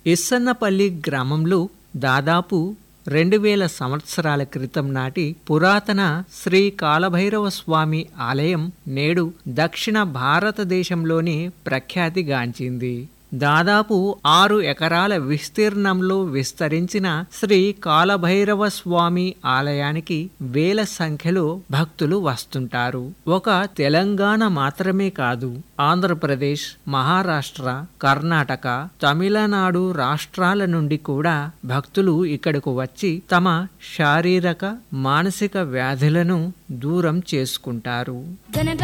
ఇస్సన్నపల్లి గ్రామంలో దాదాపు రెండు వేల సంవత్సరాల క్రితం నాటి పురాతన శ్రీ కాలభైరవ స్వామి ఆలయం నేడు దక్షిణ భారతదేశంలోని ప్రఖ్యాతిగాంచింది దాదాపు ఆరు ఎకరాల విస్తీర్ణంలో విస్తరించిన శ్రీ కాలభైరవ స్వామి ఆలయానికి వేల సంఖ్యలో భక్తులు వస్తుంటారు ఒక తెలంగాణ మాత్రమే కాదు ఆంధ్రప్రదేశ్ మహారాష్ట్ర కర్ణాటక తమిళనాడు రాష్ట్రాల నుండి కూడా భక్తులు ఇక్కడకు వచ్చి తమ శారీరక మానసిక వ్యాధులను దూరం చేసుకుంటారు